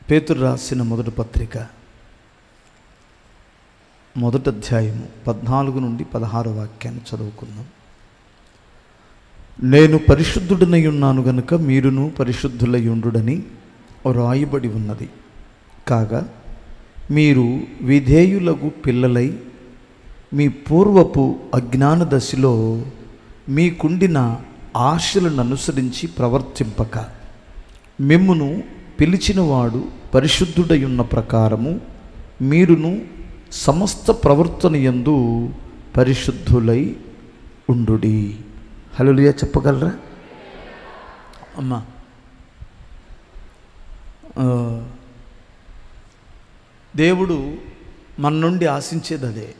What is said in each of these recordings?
పేతురు రాసిన మొదటి పత్రిక మొదటి అధ్యాయము పద్నాలుగు నుండి పదహారు వాక్యాన్ని చదువుకుందాం నేను పరిశుద్ధుడనై ఉన్నాను గనుక మీరును పరిశుద్ధులై ఉండుడని రాయబడి ఉన్నది కాగా మీరు విధేయులకు పిల్లలై మీ పూర్వపు అజ్ఞాన దశలో మీకుండిన ఆశలను అనుసరించి ప్రవర్తింపక మిమ్మును పిలిచినవాడు పరిశుద్ధుడై ఉన్న ప్రకారము మీరును సమస్త ప్రవర్తన యందు పరిశుద్ధులై ఉండుడి హలోలియా చెప్పగలరా అమ్మా ఆ, దేవుడు మన నుండి ఆశించేది అదే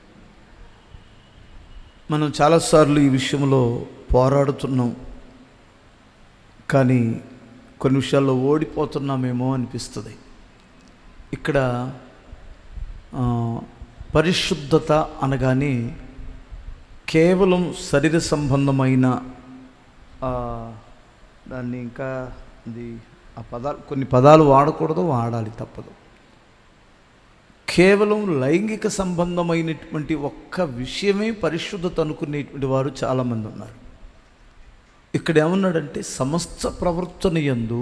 మనం చాలాసార్లు ఈ విషయంలో పోరాడుతున్నాం కానీ కొన్ని విషయాల్లో ఓడిపోతున్నామేమో అనిపిస్తుంది ఇక్కడ ఆ, పరిశుద్ధత అనగానే కేవలం శరీర సంబంధమైన ఆ, దాన్ని ఇంకా ఇది ఆ పదాలు కొన్ని పదాలు వాడకూడదు వాడాలి తప్పదు కేవలం లైంగిక సంబంధమైనటువంటి ఒక్క విషయమే పరిశుద్ధత అనుకునేటువంటి వారు చాలామంది ఉన్నారు ఇక్కడ ఏమన్నాడంటే సమస్త ప్రవర్తన యందు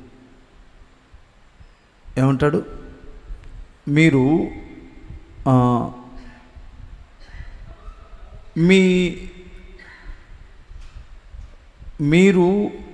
ఏమంటాడు మీరు ఆ, మీ మీరు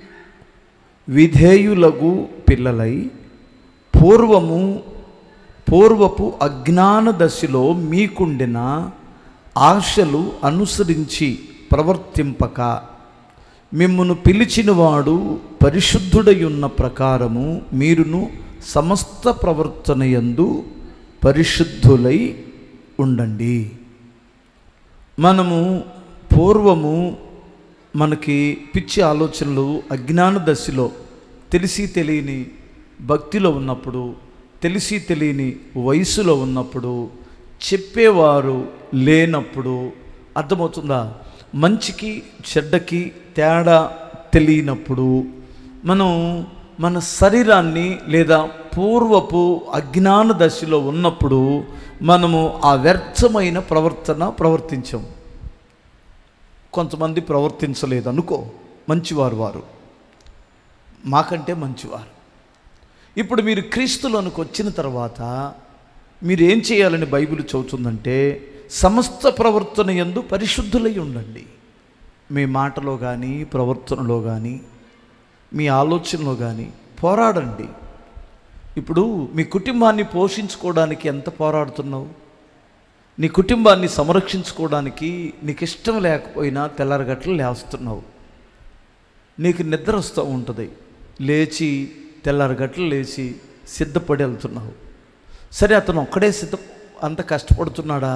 విధేయులగు పిల్లలై పూర్వము పూర్వపు అజ్ఞాన దశలో మీకుండిన ఆశలు అనుసరించి ప్రవర్తింపక మిమ్మును పిలిచినవాడు పరిశుద్ధుడై ఉన్న ప్రకారము మీరును సమస్త ప్రవర్తన యందు పరిశుద్ధులై ఉండండి మనము పూర్వము మనకి పిచ్చి ఆలోచనలు అజ్ఞాన దశలో తెలిసి తెలియని భక్తిలో ఉన్నప్పుడు తెలిసి తెలియని వయసులో ఉన్నప్పుడు చెప్పేవారు లేనప్పుడు అర్థమవుతుందా మంచికి చెడ్డకి తేడా తెలియనప్పుడు మనం మన శరీరాన్ని లేదా పూర్వపు అజ్ఞాన దశలో ఉన్నప్పుడు మనము ఆ వ్యర్థమైన ప్రవర్తన ప్రవర్తించాం కొంతమంది ప్రవర్తించలేదు అనుకో మంచివారు వారు మాకంటే మంచివారు ఇప్పుడు మీరు క్రీస్తులోనికి వచ్చిన తర్వాత మీరు ఏం చేయాలని బైబిల్ చెబుతుందంటే సమస్త ప్రవర్తన యందు పరిశుద్ధులై ఉండండి మీ మాటలో కానీ ప్రవర్తనలో కానీ మీ ఆలోచనలో కానీ పోరాడండి ఇప్పుడు మీ కుటుంబాన్ని పోషించుకోవడానికి ఎంత పోరాడుతున్నావు నీ కుటుంబాన్ని సంరక్షించుకోవడానికి నీకు ఇష్టం లేకపోయినా తెల్లారగట్లు లేస్తున్నావు నీకు నిద్ర వస్తూ ఉంటుంది లేచి తెల్లారగట్లు లేచి సిద్ధపడి వెళ్తున్నావు సరే అతను ఒక్కడే సిద్ధ అంత కష్టపడుతున్నాడా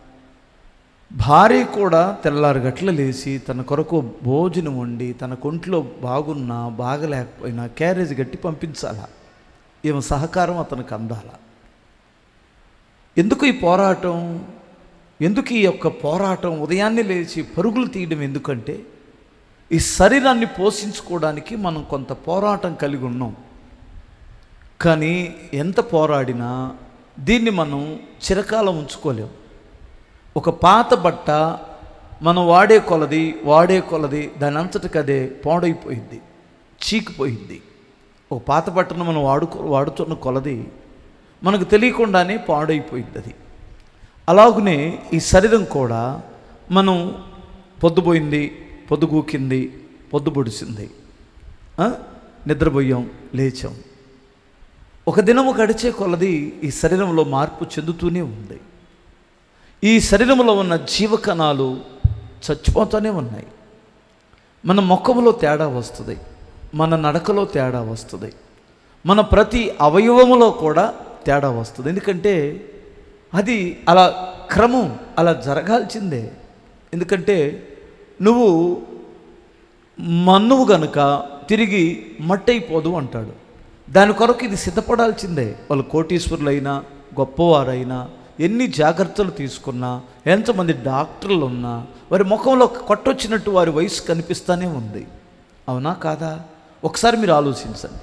భార్య కూడా తెల్లారగట్ల లేచి తన కొరకు భోజనం వండి తన కొంట్లో బాగున్నా బాగలేకపోయినా క్యారేజ్ గట్టి పంపించాలా ఈమె సహకారం అతనికి అందాలా ఎందుకు ఈ పోరాటం ఎందుకు ఈ యొక్క పోరాటం ఉదయాన్నే లేచి పరుగులు తీయడం ఎందుకంటే ఈ శరీరాన్ని పోషించుకోవడానికి మనం కొంత పోరాటం కలిగి ఉన్నాం కానీ ఎంత పోరాడినా దీన్ని మనం చిరకాలం ఉంచుకోలేం ఒక పాత బట్ట మనం వాడే కొలది వాడే కొలది దాని అంతటికి అదే పాడైపోయింది చీకిపోయింది ఒక పాత బట్టను మనం వాడుకో వాడుతున్న కొలది మనకు తెలియకుండానే పాడైపోయింది అది అలాగనే ఈ శరీరం కూడా మనం పొద్దుపోయింది పొద్దుగూకింది పొద్దు పొడిచింది ఆ? నిద్రపోయాం లేచాం ఒక దినము గడిచే కొలది ఈ శరీరంలో మార్పు చెందుతూనే ఉంది ఈ శరీరంలో ఉన్న జీవకణాలు చచ్చిపోతూనే ఉన్నాయి మన ముఖంలో తేడా వస్తుంది మన నడకలో తేడా వస్తుంది మన ప్రతి అవయవములో కూడా తేడా వస్తుంది ఎందుకంటే అది అలా క్రమం అలా జరగాల్సిందే ఎందుకంటే నువ్వు మన్నువు గనుక తిరిగి మట్టయిపోదు అంటాడు దాని కొరకు ఇది సిద్ధపడాల్సిందే వాళ్ళు కోటీశ్వరులైనా గొప్పవారైనా ఎన్ని జాగ్రత్తలు తీసుకున్నా ఎంతమంది డాక్టర్లు ఉన్నా వారి ముఖంలో కొట్టొచ్చినట్టు వారి వయసు కనిపిస్తూనే ఉంది అవునా కాదా ఒకసారి మీరు ఆలోచించండి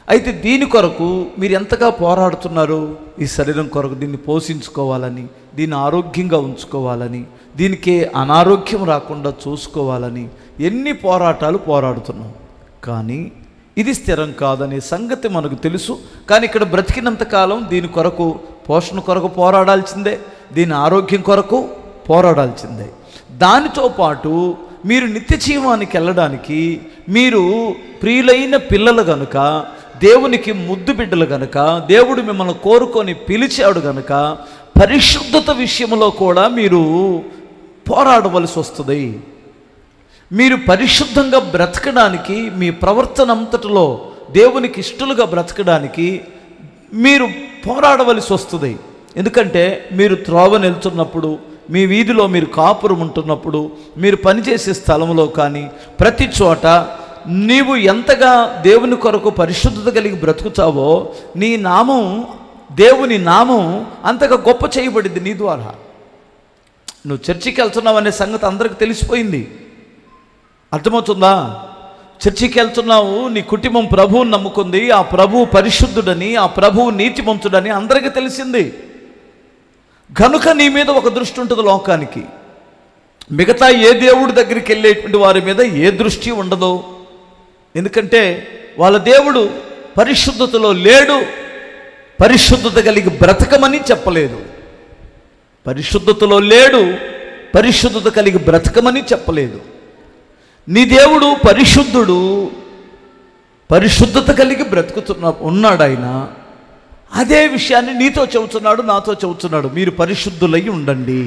అయితే దీని కొరకు మీరు ఎంతగా పోరాడుతున్నారు ఈ శరీరం కొరకు దీన్ని పోషించుకోవాలని దీన్ని ఆరోగ్యంగా ఉంచుకోవాలని దీనికి అనారోగ్యం రాకుండా చూసుకోవాలని ఎన్ని పోరాటాలు పోరాడుతున్నాం కానీ ఇది స్థిరం కాదనే సంగతి మనకు తెలుసు కానీ ఇక్కడ బ్రతికినంత కాలం దీని కొరకు పోషణ కొరకు పోరాడాల్సిందే దీని ఆరోగ్యం కొరకు పోరాడాల్సిందే దానితో పాటు మీరు నిత్య జీవానికి వెళ్ళడానికి మీరు ప్రియులైన పిల్లలు గనుక దేవునికి ముద్దు బిడ్డలు గనుక దేవుడు మిమ్మల్ని కోరుకొని పిలిచాడు గనుక పరిశుద్ధత విషయంలో కూడా మీరు పోరాడవలసి వస్తుంది మీరు పరిశుద్ధంగా బ్రతకడానికి మీ ప్రవర్తన అంతటిలో దేవునికి ఇష్టలుగా బ్రతకడానికి మీరు పోరాడవలసి వస్తుంది ఎందుకంటే మీరు త్రోవ వెళ్తున్నప్పుడు మీ వీధిలో మీరు కాపురం ఉంటున్నప్పుడు మీరు పనిచేసే స్థలంలో కానీ ప్రతి చోట నీవు ఎంతగా దేవుని కొరకు పరిశుద్ధత కలిగి బ్రతుకుతావో నీ నామం దేవుని నామం అంతగా గొప్ప చేయబడింది నీ ద్వారా నువ్వు చర్చికి వెళ్తున్నావు అనే సంగతి అందరికి తెలిసిపోయింది అర్థమవుతుందా చర్చికి వెళ్తున్నావు నీ కుటుంబం ప్రభువుని నమ్ముకుంది ఆ ప్రభువు పరిశుద్ధుడని ఆ ప్రభువు నీతిమంతుడని అందరికీ తెలిసింది కనుక నీ మీద ఒక దృష్టి ఉంటుంది లోకానికి మిగతా ఏ దేవుడి దగ్గరికి వెళ్ళేటువంటి వారి మీద ఏ దృష్టి ఉండదు ఎందుకంటే వాళ్ళ దేవుడు పరిశుద్ధతలో లేడు పరిశుద్ధత కలిగి బ్రతకమని చెప్పలేదు పరిశుద్ధతలో లేడు పరిశుద్ధత కలిగి బ్రతకమని చెప్పలేదు నీ దేవుడు పరిశుద్ధుడు పరిశుద్ధత కలిగి బ్రతుకుతున్న ఉన్నాడు ఆయన అదే విషయాన్ని నీతో చెబుతున్నాడు నాతో చెబుతున్నాడు మీరు పరిశుద్ధులై ఉండండి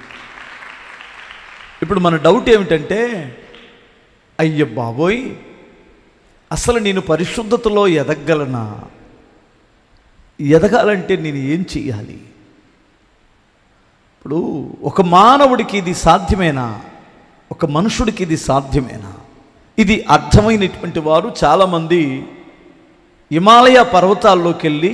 ఇప్పుడు మన డౌట్ ఏమిటంటే అయ్య బాబోయ్ అసలు నేను పరిశుద్ధతలో ఎదగలనా ఎదగాలంటే నేను ఏం చెయ్యాలి ఇప్పుడు ఒక మానవుడికి ఇది సాధ్యమేనా ఒక మనుషుడికి ఇది సాధ్యమేనా ఇది అర్థమైనటువంటి వారు చాలామంది హిమాలయ పర్వతాల్లోకి వెళ్ళి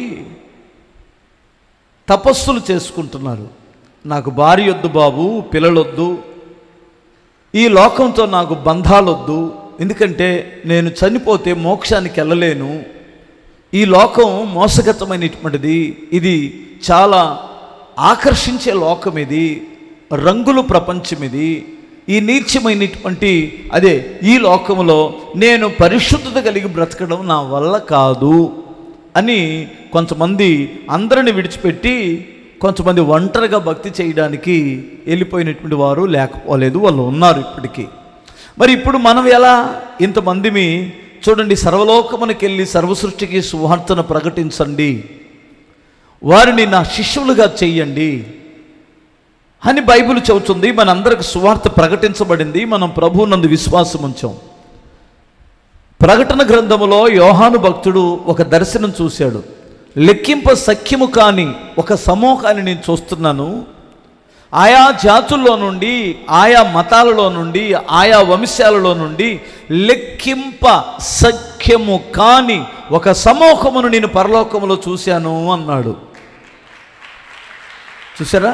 తపస్సులు చేసుకుంటున్నారు నాకు భార్య వద్దు బాబు పిల్లలొద్దు ఈ లోకంతో నాకు బంధాలొద్దు ఎందుకంటే నేను చనిపోతే మోక్షానికి వెళ్ళలేను ఈ లోకం మోసగతమైనటువంటిది ఇది చాలా ఆకర్షించే లోకం ఇది రంగుల ప్రపంచం ఇది ఈ నీచమైనటువంటి అదే ఈ లోకంలో నేను పరిశుద్ధత కలిగి బ్రతకడం నా వల్ల కాదు అని కొంతమంది అందరిని విడిచిపెట్టి కొంతమంది ఒంటరిగా భక్తి చేయడానికి వెళ్ళిపోయినటువంటి వారు లేకపోలేదు వాళ్ళు ఉన్నారు ఇప్పటికీ మరి ఇప్పుడు మనం ఎలా ఇంతమందిమి చూడండి సర్వలోకమునకి వెళ్ళి సర్వసృష్టికి సువార్తను ప్రకటించండి వారిని నా శిష్యులుగా చెయ్యండి అని బైబిల్ చెబుతుంది మనందరికి సువార్త ప్రకటించబడింది మనం ప్రభు నందు విశ్వాసం ఉంచాం ప్రకటన గ్రంథములో యోహాను భక్తుడు ఒక దర్శనం చూశాడు లెక్కింప సఖ్యము కాని ఒక సమూహాన్ని నేను చూస్తున్నాను ఆయా జాతుల్లో నుండి ఆయా మతాలలో నుండి ఆయా వంశాలలో నుండి లెక్కింప సఖ్యము కాని ఒక సమూహమును నేను పరలోకములో చూశాను అన్నాడు చూసారా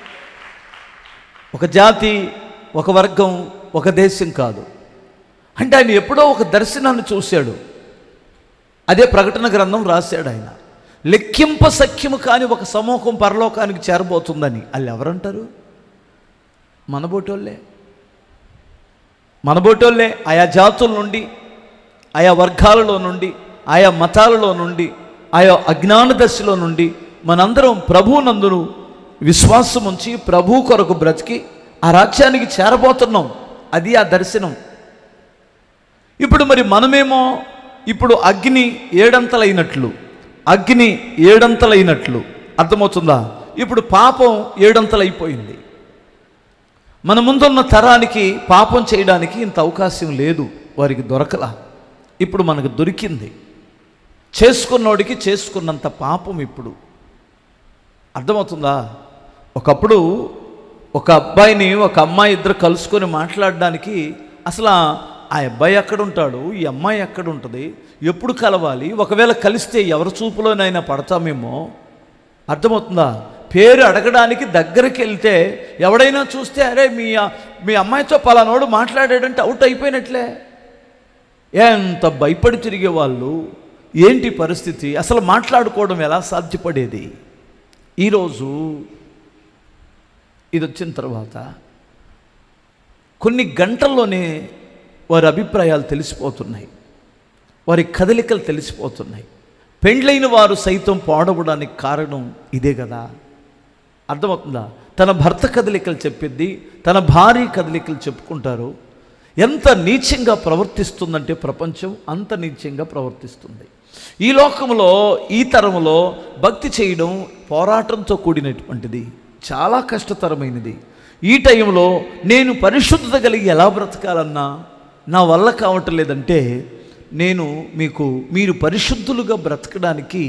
ఒక జాతి ఒక వర్గం ఒక దేశం కాదు అంటే ఆయన ఎప్పుడో ఒక దర్శనాన్ని చూశాడు అదే ప్రకటన గ్రంథం రాశాడు ఆయన లెక్కింప సఖ్యము కాని ఒక సమూహం పరలోకానికి చేరబోతుందని వాళ్ళు ఎవరంటారు మనబోటోళ్ళే మనబోటోళ్ళే ఆయా జాతుల నుండి ఆయా వర్గాలలో నుండి ఆయా మతాలలో నుండి ఆయా అజ్ఞాన దశలో నుండి మనందరం ప్రభువునందును విశ్వాసం ఉంచి ప్రభు కొరకు బ్రతికి ఆ రాజ్యానికి చేరబోతున్నాం అది ఆ దర్శనం ఇప్పుడు మరి మనమేమో ఇప్పుడు అగ్ని ఏడంతలైనట్లు అగ్ని ఏడంతలైనట్లు అర్థమవుతుందా ఇప్పుడు పాపం ఏడంతలైపోయింది మన ముందున్న తరానికి పాపం చేయడానికి ఇంత అవకాశం లేదు వారికి దొరకలా ఇప్పుడు మనకు దొరికింది చేసుకున్నోడికి చేసుకున్నంత పాపం ఇప్పుడు అర్థమవుతుందా ఒకప్పుడు ఒక అబ్బాయిని ఒక అమ్మాయి ఇద్దరు కలుసుకొని మాట్లాడడానికి అసలు ఆ అబ్బాయి ఎక్కడ ఉంటాడు ఈ అమ్మాయి ఎక్కడ ఉంటుంది ఎప్పుడు కలవాలి ఒకవేళ కలిస్తే ఎవరి చూపులోనైనా పడతామేమో అర్థమవుతుందా పేరు అడగడానికి దగ్గరికి వెళ్తే ఎవడైనా చూస్తే అరే మీ మీ అమ్మాయితో పలానోడు మాట్లాడాడంటే అవుట్ అయిపోయినట్లే ఎంత భయపడి తిరిగే వాళ్ళు ఏంటి పరిస్థితి అసలు మాట్లాడుకోవడం ఎలా సాధ్యపడేది ఈరోజు ఇది వచ్చిన తర్వాత కొన్ని గంటల్లోనే వారి అభిప్రాయాలు తెలిసిపోతున్నాయి వారి కదలికలు తెలిసిపోతున్నాయి పెండ్లైన వారు సైతం పాడవడానికి కారణం ఇదే కదా అర్థమవుతుందా తన భర్త కదలికలు చెప్పిద్ది తన భార్య కదలికలు చెప్పుకుంటారు ఎంత నీచంగా ప్రవర్తిస్తుందంటే ప్రపంచం అంత నీచంగా ప్రవర్తిస్తుంది ఈ లోకంలో ఈ తరంలో భక్తి చేయడం పోరాటంతో కూడినటువంటిది చాలా కష్టతరమైనది ఈ టైంలో నేను పరిశుద్ధత కలిగి ఎలా బ్రతకాలన్నా నా వల్ల కావటం లేదంటే నేను మీకు మీరు పరిశుద్ధులుగా బ్రతకడానికి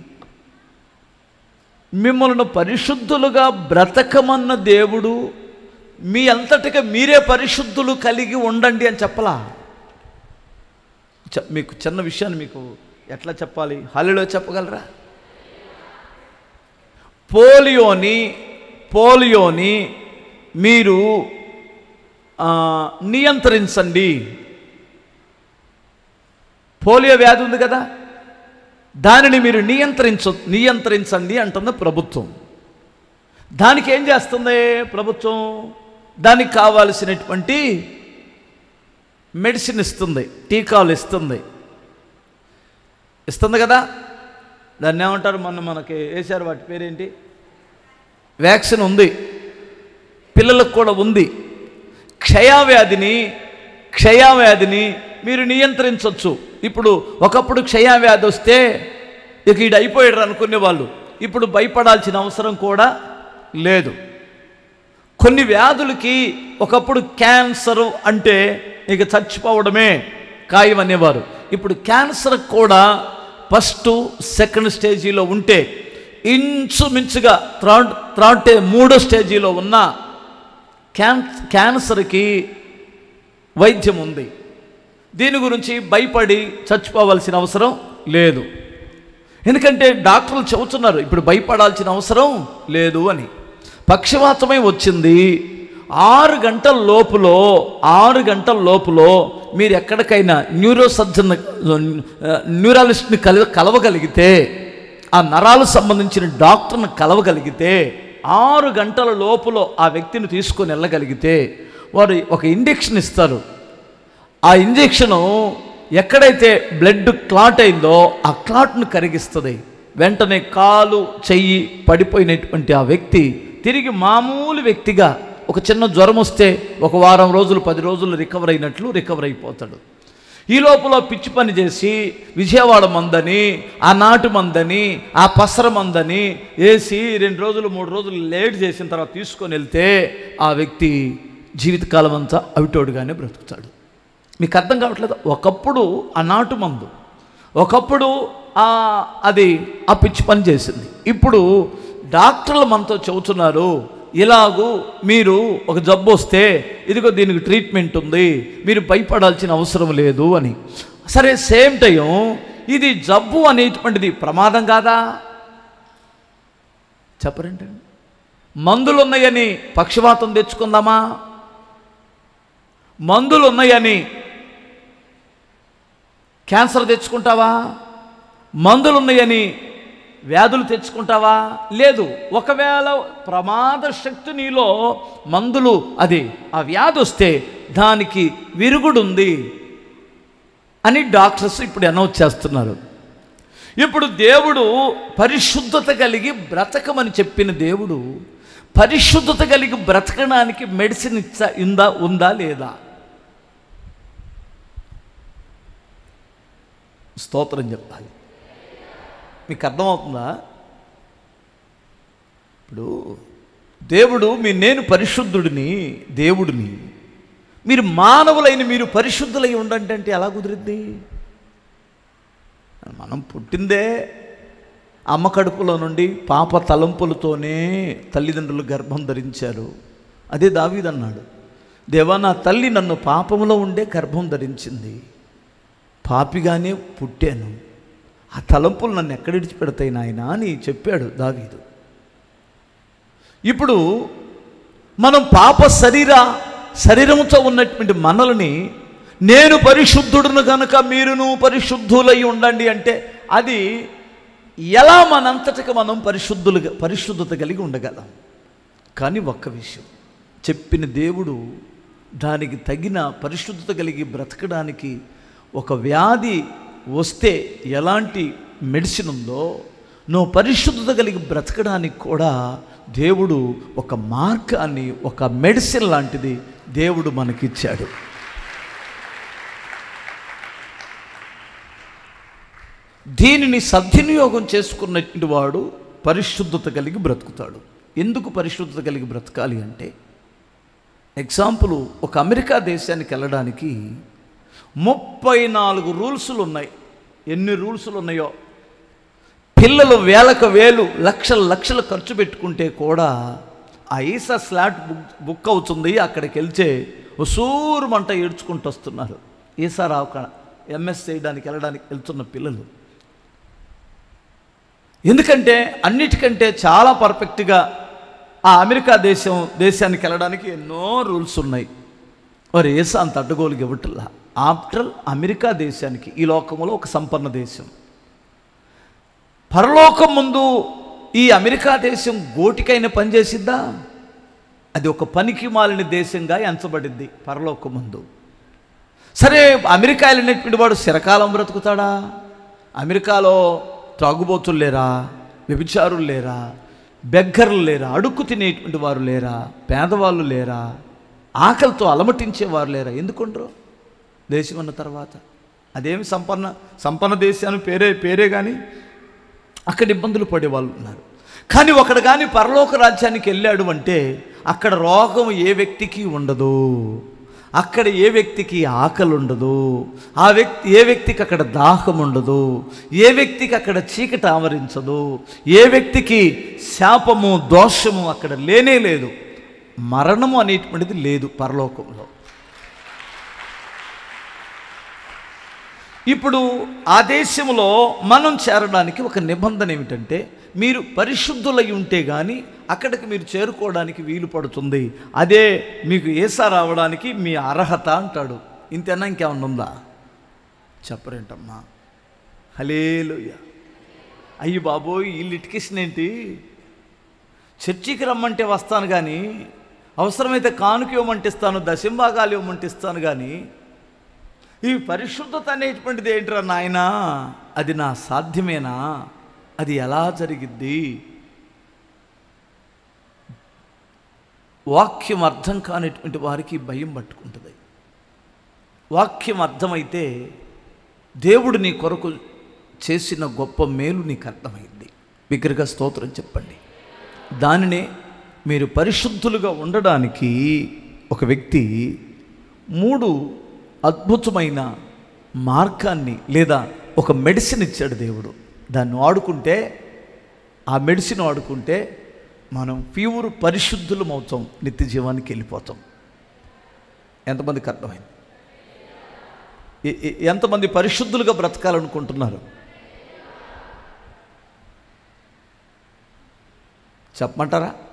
మిమ్మల్ని పరిశుద్ధులుగా బ్రతకమన్న దేవుడు మీ అంతటిగా మీరే పరిశుద్ధులు కలిగి ఉండండి అని చెప్పలా చె- మీకు చిన్న విషయాన్ని మీకు ఎట్లా చెప్పాలి హాలిలో చెప్పగలరా పోలియోని పోలియోని మీరు ఆ, నియంత్రించండి పోలియో వ్యాధి ఉంది కదా దానిని మీరు నియంత్రించ నియంత్రించండి అంటుంది ప్రభుత్వం దానికి ఏం చేస్తుంది ప్రభుత్వం దానికి కావాల్సినటువంటి మెడిసిన్ ఇస్తుంది టీకాలు ఇస్తుంది ఇస్తుంది కదా దాన్ని ఏమంటారు మొన్న మనకి వేశారు వాటి పేరేంటి వ్యాక్సిన్ ఉంది పిల్లలకు కూడా ఉంది క్షయవ్యాధిని క్షయవ్యాధిని మీరు నియంత్రించవచ్చు ఇప్పుడు ఒకప్పుడు క్షయవ్యాధి వస్తే ఇక ఈడు అయిపోయాడు అనుకునే వాళ్ళు ఇప్పుడు భయపడాల్సిన అవసరం కూడా లేదు కొన్ని వ్యాధులకి ఒకప్పుడు క్యాన్సర్ అంటే ఇక చచ్చిపోవడమే ఖాయం అనేవారు ఇప్పుడు క్యాన్సర్ కూడా ఫస్ట్ సెకండ్ స్టేజీలో ఉంటే ఇంచుమించుగా థర్డ్ థర్డ్ మూడో స్టేజీలో ఉన్న క్యాన్ క్యాన్సర్కి వైద్యం ఉంది దీని గురించి భయపడి చచ్చిపోవాల్సిన అవసరం లేదు ఎందుకంటే డాక్టర్లు చెబుతున్నారు ఇప్పుడు భయపడాల్సిన అవసరం లేదు అని పక్షవాతమై వచ్చింది ఆరు గంటల లోపులో ఆరు గంటల లోపులో మీరు ఎక్కడికైనా న్యూరో సర్జన్ న్యూరాలిస్ట్ని కల కలవగలిగితే ఆ నరాలకు సంబంధించిన డాక్టర్ని కలవగలిగితే ఆరు గంటల లోపులో ఆ వ్యక్తిని తీసుకొని వెళ్ళగలిగితే వారు ఒక ఇంజెక్షన్ ఇస్తారు ఆ ఇంజెక్షను ఎక్కడైతే బ్లడ్ క్లాట్ అయిందో ఆ క్లాట్ను కరిగిస్తుంది వెంటనే కాలు చెయ్యి పడిపోయినటువంటి ఆ వ్యక్తి తిరిగి మామూలు వ్యక్తిగా ఒక చిన్న జ్వరం వస్తే ఒక వారం రోజులు పది రోజులు రికవర్ అయినట్లు రికవర్ అయిపోతాడు ఈ లోపల పిచ్చి పని చేసి విజయవాడ మందని ఆ నాటు మందని ఆ పసర మందని వేసి రెండు రోజులు మూడు రోజులు లేట్ చేసిన తర్వాత తీసుకొని వెళ్తే ఆ వ్యక్తి జీవితకాలం అంతా అవిటోడుగానే బ్రతుకుతాడు మీకు అర్థం కావట్లేదు ఒకప్పుడు ఆ నాటు మందు ఒకప్పుడు ఆ అది ఆ పిచ్చి పని చేసింది ఇప్పుడు డాక్టర్లు మనతో చెబుతున్నారు ఇలాగూ మీరు ఒక జబ్బు వస్తే ఇదిగో దీనికి ట్రీట్మెంట్ ఉంది మీరు భయపడాల్సిన అవసరం లేదు అని సరే సేమ్ టైం ఇది జబ్బు అనేటువంటిది ప్రమాదం కాదా చెప్పరండి మందులు ఉన్నాయని పక్షవాతం తెచ్చుకుందామా మందులు ఉన్నాయని క్యాన్సర్ తెచ్చుకుంటావా మందులు ఉన్నాయని వ్యాధులు తెచ్చుకుంటావా లేదు ఒకవేళ ప్రమాద శక్తి నీలో మందులు అది ఆ వ్యాధి వస్తే దానికి విరుగుడుంది అని డాక్టర్స్ ఇప్పుడు అనౌన్స్ చేస్తున్నారు ఇప్పుడు దేవుడు పరిశుద్ధత కలిగి బ్రతకమని చెప్పిన దేవుడు పరిశుద్ధత కలిగి బ్రతకడానికి మెడిసిన్ ఇచ్చా ఉందా ఉందా లేదా స్తోత్రం చెప్పాలి మీకు అర్థమవుతుందా ఇప్పుడు దేవుడు మీ నేను పరిశుద్ధుడిని దేవుడిని మీరు మానవులైన మీరు పరిశుద్ధులై ఉండండి అంటే ఎలా కుదిరిద్ది మనం పుట్టిందే అమ్మ కడుపులో నుండి పాప తలంపులతోనే తల్లిదండ్రులు గర్భం ధరించారు అదే దావీదన్నాడు దేవా నా తల్లి నన్ను పాపములో ఉండే గర్భం ధరించింది పాపిగానే పుట్టాను ఆ తలంపులు నన్ను ఎక్కడ విడిచిపెడతాయి నాయన అని చెప్పాడు దావీదు ఇప్పుడు మనం పాప శరీర శరీరంతో ఉన్నటువంటి మనల్ని నేను పరిశుద్ధుడును కనుక మీరును పరిశుద్ధులై ఉండండి అంటే అది ఎలా మనంతటికి మనం పరిశుద్ధులుగా పరిశుద్ధత కలిగి ఉండగలం కానీ ఒక్క విషయం చెప్పిన దేవుడు దానికి తగిన పరిశుద్ధత కలిగి బ్రతకడానికి ఒక వ్యాధి వస్తే ఎలాంటి మెడిసిన్ ఉందో నువ్వు పరిశుద్ధత కలిగి బ్రతకడానికి కూడా దేవుడు ఒక మార్గాన్ని ఒక మెడిసిన్ లాంటిది దేవుడు మనకిచ్చాడు దీనిని సద్వినియోగం చేసుకున్నటువంటి వాడు పరిశుద్ధత కలిగి బ్రతుకుతాడు ఎందుకు పరిశుద్ధత కలిగి బ్రతకాలి అంటే ఎగ్జాంపుల్ ఒక అమెరికా దేశానికి వెళ్ళడానికి ముప్పై నాలుగు రూల్సులు ఉన్నాయి ఎన్ని రూల్సులు ఉన్నాయో పిల్లలు వేలకు వేలు లక్షల లక్షలు ఖర్చు పెట్టుకుంటే కూడా ఆ ఈసా స్లాట్ బుక్ బుక్ అవుతుంది అక్కడికి వెళ్తే సూరు మంట ఏడ్చుకుంటూ వస్తున్నారు ఈసా రావు ఎంఎస్ చేయడానికి వెళ్ళడానికి వెళ్తున్న పిల్లలు ఎందుకంటే అన్నిటికంటే చాలా పర్ఫెక్ట్గా ఆ అమెరికా దేశం దేశానికి వెళ్ళడానికి ఎన్నో రూల్స్ ఉన్నాయి వారు ఏసా అంత అడ్డగోలుగా ఇవ్వట్లా ఆఫ్టర్ అమెరికా దేశానికి ఈ లోకంలో ఒక సంపన్న దేశం పరలోకం ముందు ఈ అమెరికా దేశం గోటికైన పనిచేసిద్దా అది ఒక పనికి మాలిన దేశంగా ఎంచబడింది పరలోకం ముందు సరే అమెరికా వెళ్ళినటువంటి వాడు శిరకాలం బ్రతుకుతాడా అమెరికాలో త్రాగుబోతులు లేరా వ్యభిచారులు లేరా బెగ్గర్లు లేరా అడుక్కు తినేటువంటి వారు లేరా పేదవాళ్ళు లేరా ఆకలితో అలమటించేవారు లేరా ఎందుకుండ్రు దేశం అన్న తర్వాత అదేమి సంపన్న సంపన్న దేశాన్ని పేరే పేరే కానీ అక్కడ ఇబ్బందులు పడే వాళ్ళు ఉన్నారు కానీ ఒకడు కానీ పరలోక రాజ్యానికి వెళ్ళాడు అంటే అక్కడ రోగం ఏ వ్యక్తికి ఉండదు అక్కడ ఏ వ్యక్తికి ఆకలి ఉండదు ఆ వ్యక్తి ఏ వ్యక్తికి అక్కడ దాహం ఉండదు ఏ వ్యక్తికి అక్కడ చీకటి ఆవరించదు ఏ వ్యక్తికి శాపము దోషము అక్కడ లేనే లేదు మరణము అనేటువంటిది లేదు పరలోకంలో ఇప్పుడు ఆ దేశంలో మనం చేరడానికి ఒక నిబంధన ఏమిటంటే మీరు పరిశుద్ధులై ఉంటే కానీ అక్కడికి మీరు చేరుకోవడానికి వీలు పడుతుంది అదే మీకు ఏసా రావడానికి మీ అర్హత అంటాడు ఇంతేనా ఇంకేమన్నా ఉందా చెప్పరేంటమ్మా హలేలుయ్య అయ్యి బాబోయ్ ఈ లిటికేషన్ ఏంటి చర్చికి రమ్మంటే వస్తాను కానీ అవసరమైతే కానుక ఇవ్వమంటే ఇస్తాను దశంభాగాలు ఇవ్వమంటే ఇస్తాను కానీ ఈ పరిశుద్ధత అనేటువంటిది ఏంట్రా నాయనా అది నా సాధ్యమేనా అది ఎలా జరిగిద్ది వాక్యం అర్థం కానిటువంటి వారికి భయం పట్టుకుంటుంది వాక్యం అర్థమైతే దేవుడు నీ కొరకు చేసిన గొప్ప మేలు నీకు అర్థమైంది బిగ్గరగా స్తోత్రం చెప్పండి దానినే మీరు పరిశుద్ధులుగా ఉండడానికి ఒక వ్యక్తి మూడు అద్భుతమైన మార్గాన్ని లేదా ఒక మెడిసిన్ ఇచ్చాడు దేవుడు దాన్ని వాడుకుంటే ఆ మెడిసిన్ వాడుకుంటే మనం ప్యూర్ పరిశుద్ధులం అవుతాం నిత్య జీవానికి వెళ్ళిపోతాం ఎంతమందికి అర్థమైంది ఎ- ఎ- ఎంతమంది పరిశుద్ధులుగా బ్రతకాలనుకుంటున్నారు చెప్పమంటారా